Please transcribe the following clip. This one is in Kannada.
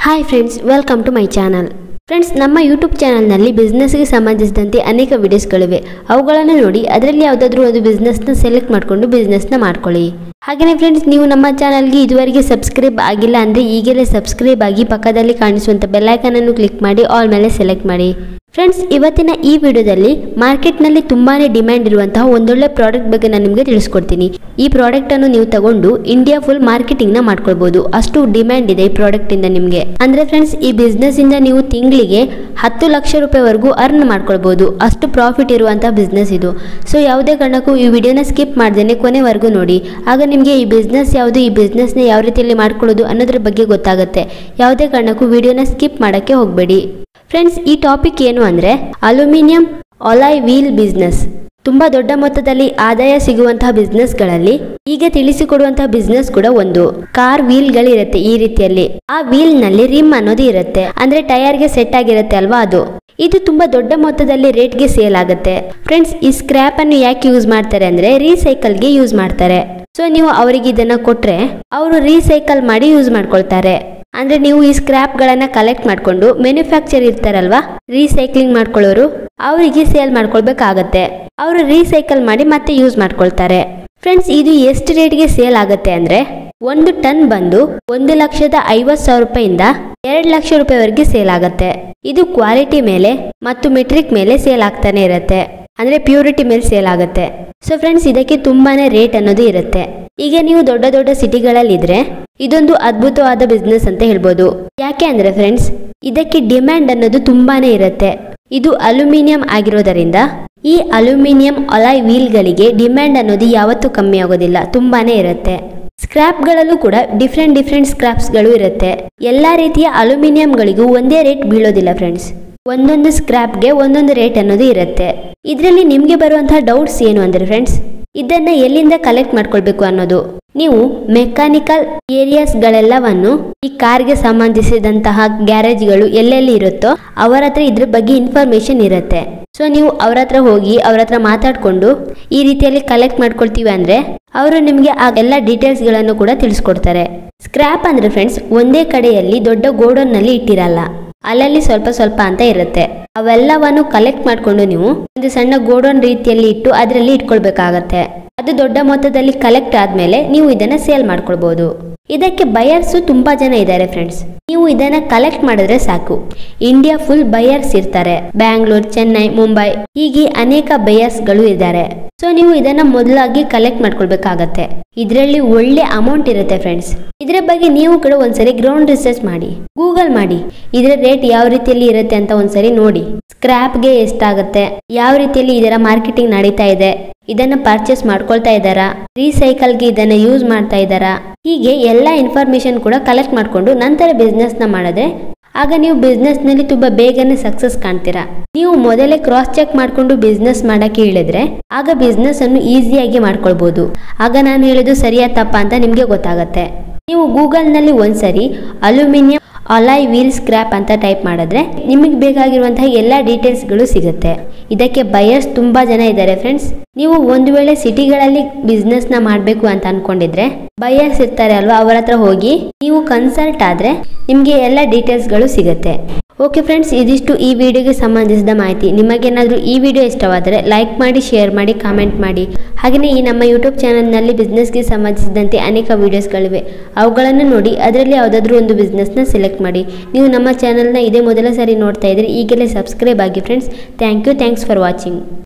hi friends welcome to my channel friends ನಮ್ಮ ಯೂಟ್ಯೂಬ್ ಚಾನಲ್ನಲ್ಲಿ ಬಿಸ್ನೆಸ್ಗೆ ಸಂಬಂಧಿಸಿದಂತೆ ಅನೇಕ ವಿಡಿಯೋಸ್ಗಳಿವೆ ಅವುಗಳನ್ನು ನೋಡಿ ಅದರಲ್ಲಿ ಯಾವುದಾದ್ರೂ ಒಂದು ಬಿಸ್ನೆಸ್ನ ಸೆಲೆಕ್ಟ್ ಮಾಡಿಕೊಂಡು ಬಿಸ್ನೆಸ್ನ ಮಾಡ್ಕೊಳ್ಳಿ ಹಾಗೆಯೇ ಫ್ರೆಂಡ್ಸ್ ನೀವು ನಮ್ಮ ಚಾನಲ್ಗೆ ಇದುವರೆಗೆ ಸಬ್ಸ್ಕ್ರೈಬ್ ಆಗಿಲ್ಲ ಅಂದರೆ ಈಗಲೇ ಸಬ್ಸ್ಕ್ರೈಬ್ ಆಗಿ ಪಕ್ಕದಲ್ಲಿ ಕಾಣಿಸುವಂಥ ಬೆಲ್ಲೈಕನನ್ನು ಕ್ಲಿಕ್ ಮಾಡಿ ಆಲ್ ಮೇಲೆ ಸೆಲೆಕ್ಟ್ ಮಾಡಿ ಫ್ರೆಂಡ್ಸ್ ಇವತ್ತಿನ ಈ ವಿಡಿಯೋದಲ್ಲಿ ಮಾರ್ಕೆಟ್ನಲ್ಲಿ ತುಂಬಾನೇ ಡಿಮ್ಯಾಂಡ್ ಇರುವಂತಹ ಒಂದೊಳ್ಳೆ ಪ್ರಾಡಕ್ಟ್ ಬಗ್ಗೆ ನಾನು ನಿಮಗೆ ತಿಳಿಸ್ಕೊಡ್ತೀನಿ ಈ ಪ್ರಾಡಕ್ಟ್ ಅನ್ನು ನೀವು ತಗೊಂಡು ಇಂಡಿಯಾ ಫುಲ್ ಮಾರ್ಕೆಟಿಂಗ್ ನ ಮಾಡ್ಕೊಳ್ಬಹುದು ಅಷ್ಟು ಡಿಮ್ಯಾಂಡ್ ಇದೆ ಈ ಪ್ರಾಡಕ್ಟ್ ಇಂದ ನಿಮಗೆ ಅಂದ್ರೆ ಫ್ರೆಂಡ್ಸ್ ಈ ಬಿಸ್ನೆಸ್ ಇಂದ ನೀವು ತಿಂಗಳಿಗೆ ಹತ್ತು ಲಕ್ಷ ರೂಪಾಯಿವರೆಗೂ ಅರ್ನ್ ಮಾಡ್ಕೊಳ್ಬಹುದು ಅಷ್ಟು ಪ್ರಾಫಿಟ್ ಇರುವಂತಹ ಬಿಸ್ನೆಸ್ ಇದು ಸೊ ಯಾವುದೇ ಕಾರಣಕ್ಕೂ ಈ ವಿಡಿಯೋನ ಸ್ಕಿಪ್ ಮಾಡ್ದೇನೆ ಕೊನೆವರೆಗೂ ನೋಡಿ ಆಗ ನಿಮಗೆ ಈ ಬಿಸ್ನೆಸ್ ಯಾವುದು ಈ ಬಿಸ್ನೆಸ್ನ ಯಾವ ರೀತಿಯಲ್ಲಿ ಮಾಡ್ಕೊಳ್ಳೋದು ಅನ್ನೋದ್ರ ಬಗ್ಗೆ ಗೊತ್ತಾಗುತ್ತೆ ಯಾವುದೇ ಕಾರಣಕ್ಕೂ ವಿಡಿಯೋನ ಸ್ಕಿಪ್ ಮಾಡೋಕ್ಕೆ ಹೋಗಬೇಡಿ ಫ್ರೆಂಡ್ಸ್ ಈ ಟಾಪಿಕ್ ಏನು ಅಂದರೆ ಅಲ್ಯೂಮಿನಿಯಂ ಒಲೈ ವೀಲ್ ಬಿಸ್ನೆಸ್ ತುಂಬಾ ದೊಡ್ಡ ಮೊತ್ತದಲ್ಲಿ ಆದಾಯ ಸಿಗುವಂತಹ ಬಿಸ್ನೆಸ್ಗಳಲ್ಲಿ ಈಗ ತಿಳಿಸಿಕೊಡುವಂತಹ ಬಿಸ್ನೆಸ್ ಕೂಡ ಒಂದು ಕಾರ್ ವೀಲ್ಗಳಿರುತ್ತೆ ಈ ರೀತಿಯಲ್ಲಿ ಆ ವೀಲ್ ನಲ್ಲಿ ರಿಮ್ ಅನ್ನೋದು ಇರುತ್ತೆ ಅಂದ್ರೆ ಟೈರ್ಗೆ ಸೆಟ್ ಆಗಿರುತ್ತೆ ಅಲ್ವಾ ಅದು ಇದು ತುಂಬಾ ದೊಡ್ಡ ಮೊತ್ತದಲ್ಲಿ ರೇಟ್ಗೆ ಸೇಲ್ ಆಗುತ್ತೆ ಫ್ರೆಂಡ್ಸ್ ಈ ಸ್ಕ್ರಾಪ್ ಅನ್ನು ಯಾಕೆ ಯೂಸ್ ಮಾಡ್ತಾರೆ ಅಂದ್ರೆ ರೀಸೈಕಲ್ಗೆ ಯೂಸ್ ಮಾಡ್ತಾರೆ ಸೊ ನೀವು ಅವರಿಗೆ ಇದನ್ನ ಕೊಟ್ರೆ ಅವರು ರೀಸೈಕಲ್ ಮಾಡಿ ಯೂಸ್ ಮಾಡ್ಕೊಳ್ತಾರೆ ಅಂದ್ರೆ ನೀವು ಈ ಸ್ಕ್ರಾಪ್ ಗಳನ್ನ ಕಲೆಕ್ಟ್ ಮಾಡ್ಕೊಂಡು ಮ್ಯಾನುಫ್ಯಾಕ್ಚರ್ ಇರ್ತಾರಲ್ವಾ ರೀಸೈಕ್ಲಿಂಗ್ ಮಾಡ್ಕೊಳ್ಳೋರು ಅವರಿಗೆ ಸೇಲ್ ಮಾಡ್ಕೊಳ್ಬೇಕಾಗತ್ತೆ ಅವರು ರೀಸೈಕಲ್ ಮಾಡಿ ಮತ್ತೆ ಯೂಸ್ ಮಾಡ್ಕೊಳ್ತಾರೆ ಫ್ರೆಂಡ್ಸ್ ಇದು ಎಷ್ಟು ರೇಟ್ಗೆ ಸೇಲ್ ಆಗುತ್ತೆ ಅಂದ್ರೆ ಒಂದು ಟನ್ ಬಂದು ಒಂದು ಲಕ್ಷದ ಐವತ್ ಸಾವಿರ ರೂಪಾಯಿಂದ ಎರಡು ಲಕ್ಷ ರೂಪಾಯಿವರೆಗೆ ಸೇಲ್ ಆಗುತ್ತೆ ಇದು ಕ್ವಾಲಿಟಿ ಮೇಲೆ ಮತ್ತು ಮೆಟ್ರಿಕ್ ಮೇಲೆ ಸೇಲ್ ಆಗ್ತಾನೆ ಇರುತ್ತೆ ಅಂದ್ರೆ ಪ್ಯೂರಿಟಿ ಮೇಲೆ ಸೇಲ್ ಆಗುತ್ತೆ ಸೊ ಫ್ರೆಂಡ್ಸ್ ಇದಕ್ಕೆ ತುಂಬಾನೇ ರೇಟ್ ಅನ್ನೋದು ಇರುತ್ತೆ ಈಗ ನೀವು ದೊಡ್ಡ ದೊಡ್ಡ ಸಿಟಿಗಳಲ್ಲಿ ಇದ್ರೆ ಇದೊಂದು ಅದ್ಭುತವಾದ ಬಿಸ್ನೆಸ್ ಅಂತ ಹೇಳ್ಬೋದು ಯಾಕೆ ಅಂದ್ರೆ ಫ್ರೆಂಡ್ಸ್ ಇದಕ್ಕೆ ಡಿಮ್ಯಾಂಡ್ ಅನ್ನೋದು ತುಂಬಾನೇ ಇರುತ್ತೆ ಇದು ಅಲ್ಯೂಮಿನಿಯಂ ಆಗಿರೋದರಿಂದ ಈ ಅಲ್ಯೂಮಿನಿಯಂ ಅಲಾಯ್ ವೀಲ್ಗಳಿಗೆ ಡಿಮ್ಯಾಂಡ್ ಅನ್ನೋದು ಯಾವತ್ತೂ ಕಮ್ಮಿ ಆಗೋದಿಲ್ಲ ತುಂಬಾನೇ ಇರುತ್ತೆ ಸ್ಕ್ರಾಪ್ಗಳಲ್ಲೂ ಕೂಡ ಡಿಫ್ರೆಂಟ್ ಡಿಫ್ರೆಂಟ್ ಸ್ಕ್ರಾಪ್ಸ್ಗಳು ಇರುತ್ತೆ ಎಲ್ಲ ರೀತಿಯ ಅಲ್ಯೂಮಿನಿಯಂಗಳಿಗೂ ಒಂದೇ ರೇಟ್ ಬೀಳೋದಿಲ್ಲ ಫ್ರೆಂಡ್ಸ್ ಒಂದೊಂದು ಸ್ಕ್ರಾಪ್ಗೆ ಒಂದೊಂದು ರೇಟ್ ಅನ್ನೋದು ಇರುತ್ತೆ ಇದರಲ್ಲಿ ನಿಮಗೆ ಬರುವಂತಹ ಡೌಟ್ಸ್ ಏನು ಅಂದ್ರೆ ಫ್ರೆಂಡ್ಸ್ ಇದನ್ನ ಎಲ್ಲಿಂದ ಕಲೆಕ್ಟ್ ಮಾಡ್ಕೊಳ್ಬೇಕು ಅನ್ನೋದು ನೀವು ಮೆಕ್ಯಾನಿಕಲ್ ಏರಿಯಾಸ್ಗಳೆಲ್ಲವನ್ನು ಈ ಕಾರ್ಗೆ ಸಂಬಂಧಿಸಿದಂತಹ ಗ್ಯಾರೇಜ್ಗಳು ಎಲ್ಲೆಲ್ಲಿ ಇರುತ್ತೋ ಅವರ ಹತ್ರ ಇದ್ರ ಬಗ್ಗೆ ಇನ್ಫಾರ್ಮೇಶನ್ ಇರುತ್ತೆ ಸೊ ನೀವು ಅವ್ರ ಹತ್ರ ಹೋಗಿ ಅವ್ರ ಹತ್ರ ಮಾತಾಡ್ಕೊಂಡು ಈ ರೀತಿಯಲ್ಲಿ ಕಲೆಕ್ಟ್ ಮಾಡ್ಕೊಳ್ತೀವಿ ಅಂದ್ರೆ ಅವರು ನಿಮಗೆ ಆ ಎಲ್ಲ ಡೀಟೇಲ್ಸ್ಗಳನ್ನು ಕೂಡ ತಿಳಿಸ್ಕೊಡ್ತಾರೆ ಸ್ಕ್ರಾಪ್ ಅಂದ್ರೆ ಫ್ರೆಂಡ್ಸ್ ಒಂದೇ ಕಡೆಯಲ್ಲಿ ದೊಡ್ಡ ಗೋಡೌನ್ ನಲ್ಲಿ ಇಟ್ಟಿರಲ್ಲ ಅಲ್ಲಲ್ಲಿ ಸ್ವಲ್ಪ ಸ್ವಲ್ಪ ಅಂತ ಇರುತ್ತೆ ಅವೆಲ್ಲವನ್ನು ಕಲೆಕ್ಟ್ ಮಾಡ್ಕೊಂಡು ನೀವು ಒಂದು ಸಣ್ಣ ಗೋಡೌನ್ ರೀತಿಯಲ್ಲಿ ಇಟ್ಟು ಅದರಲ್ಲಿ ಇಟ್ಕೊಳ್ಬೇಕಾಗತ್ತೆ ಅದು ದೊಡ್ಡ ಮೊತ್ತದಲ್ಲಿ ಕಲೆಕ್ಟ್ ಆದ್ಮೇಲೆ ನೀವು ಇದನ್ನ ಸೇಲ್ ಮಾಡ್ಕೊಳ್ಬಹುದು ಇದಕ್ಕೆ ಬಯರ್ಸ್ ತುಂಬಾ ಜನ ಇದ್ದಾರೆ ಫ್ರೆಂಡ್ಸ್ ನೀವು ಇದನ್ನ ಕಲೆಕ್ಟ್ ಮಾಡಿದ್ರೆ ಸಾಕು ಇಂಡಿಯಾ ಫುಲ್ ಬಯರ್ಸ್ ಇರ್ತಾರೆ ಬ್ಯಾಂಗ್ಳೂರ್ ಚೆನ್ನೈ ಮುಂಬೈ ಹೀಗೆ ಅನೇಕ ಬಯರ್ಸ್ ಗಳು ಇದ್ದಾರೆ ಸೊ ನೀವು ಇದನ್ನ ಮೊದಲಾಗಿ ಕಲೆಕ್ಟ್ ಮಾಡ್ಕೊಳ್ಬೇಕಾಗತ್ತೆ ಇದರಲ್ಲಿ ಒಳ್ಳೆ ಅಮೌಂಟ್ ಇರುತ್ತೆ ಫ್ರೆಂಡ್ಸ್ ಇದರ ಬಗ್ಗೆ ನೀವು ಕೂಡ ಒಂದ್ಸರಿ ಗ್ರೌಂಡ್ ರಿಸರ್ಚ್ ಮಾಡಿ ಗೂಗಲ್ ಮಾಡಿ ಇದರ ರೇಟ್ ಯಾವ ರೀತಿಯಲ್ಲಿ ಇರುತ್ತೆ ಅಂತ ಒಂದ್ಸರಿ ನೋಡಿ ಸ್ಕ್ರಾಪ್ಗೆ ಎಷ್ಟಾಗುತ್ತೆ ಯಾವ ರೀತಿಯಲ್ಲಿ ಇದರ ಮಾರ್ಕೆಟಿಂಗ್ ನಡೀತಾ ಇದೆ ಇದನ್ನ ಪರ್ಚೇಸ್ ಮಾಡ್ಕೊಳ್ತಾ ಇದ್ದಾರಾ ರೀಸೈಕಲ್ಗೆ ಇದನ್ನ ಯೂಸ್ ಮಾಡ್ತಾ ಇದ್ದಾರಾ ಹೀಗೆ ಎಲ್ಲ ಇನ್ಫಾರ್ಮೇಶನ್ ಕೂಡ ಕಲೆಕ್ಟ್ ಮಾಡಿಕೊಂಡು ನಂತರ ಬಿಸ್ನೆಸ್ ನ ಮಾಡಿದ್ರೆ ಆಗ ನೀವು ಬಿಸ್ನೆಸ್ ನಲ್ಲಿ ತುಂಬಾ ಬೇಗನೆ ಸಕ್ಸಸ್ ಕಾಣ್ತೀರಾ ನೀವು ಮೊದಲೇ ಕ್ರಾಸ್ ಚೆಕ್ ಮಾಡ್ಕೊಂಡು ಬಿಸ್ನೆಸ್ ಮಾಡಕ್ಕೆ ಹೇಳಿದ್ರೆ ಆಗ ಬಿಸ್ನೆಸ್ ಅನ್ನು ಈಸಿಯಾಗಿ ಮಾಡ್ಕೊಳ್ಬಹುದು ಆಗ ನಾನು ಹೇಳಿದ್ದು ಸರಿಯಾ ತಪ್ಪ ಅಂತ ನಿಮ್ಗೆ ಗೊತ್ತಾಗತ್ತೆ ನೀವು ಗೂಗಲ್ ನಲ್ಲಿ ಒಂದ್ಸರಿ ಅಲ್ಯೂಮಿನಿಯಂ ಅಲಾಯ್ ವೀಲ್ ಸ್ಕ್ರಾಪ್ ಅಂತ ಟೈಪ್ ಮಾಡಿದ್ರೆ ನಿಮಗೆ ಬೇಕಾಗಿರುವಂತಹ ಎಲ್ಲ ಡೀಟೇಲ್ಸ್ಗಳು ಸಿಗುತ್ತೆ ಇದಕ್ಕೆ ಬಯರ್ಸ್ ತುಂಬಾ ಜನ ಇದ್ದಾರೆ ಫ್ರೆಂಡ್ಸ್ ನೀವು ಒಂದು ವೇಳೆ ಸಿಟಿಗಳಲ್ಲಿ ಬಿಸ್ನೆಸ್ ನ ಮಾಡಬೇಕು ಅಂತ ಅನ್ಕೊಂಡಿದ್ರೆ ಬಯರ್ಸ್ ಇರ್ತಾರೆ ಅಲ್ವಾ ಅವರ ಹತ್ರ ಹೋಗಿ ನೀವು ಕನ್ಸಲ್ಟ್ ಆದ್ರೆ ನಿಮಗೆ ಎಲ್ಲ ಡೀಟೇಲ್ಸ್ಗಳು ಸಿಗುತ್ತೆ ಓಕೆ ಫ್ರೆಂಡ್ಸ್ ಇದಿಷ್ಟು ಈ ವಿಡಿಯೋಗೆ ಸಂಬಂಧಿಸಿದ ಮಾಹಿತಿ ನಿಮಗೇನಾದರೂ ಈ ವಿಡಿಯೋ ಇಷ್ಟವಾದರೆ ಲೈಕ್ ಮಾಡಿ ಶೇರ್ ಮಾಡಿ ಕಾಮೆಂಟ್ ಮಾಡಿ ಹಾಗೆಯೇ ಈ ನಮ್ಮ ಯೂಟ್ಯೂಬ್ ಚಾನಲ್ನಲ್ಲಿ ಬಿಸ್ನೆಸ್ಗೆ ಸಂಬಂಧಿಸಿದಂತೆ ಅನೇಕ ವಿಡಿಯೋಸ್ಗಳಿವೆ ಅವುಗಳನ್ನು ನೋಡಿ ಅದರಲ್ಲಿ ಯಾವುದಾದ್ರೂ ಒಂದು ಬಿಸ್ನೆಸ್ನ ಸೆಲೆಕ್ಟ್ ಮಾಡಿ ನೀವು ನಮ್ಮ ಚಾನಲ್ನ ಇದೇ ಮೊದಲ ಸಾರಿ ನೋಡ್ತಾ ಇದ್ರೆ ಈಗಲೇ ಸಬ್ಸ್ಕ್ರೈಬ್ ಆಗಿ friends thank you thanks for watching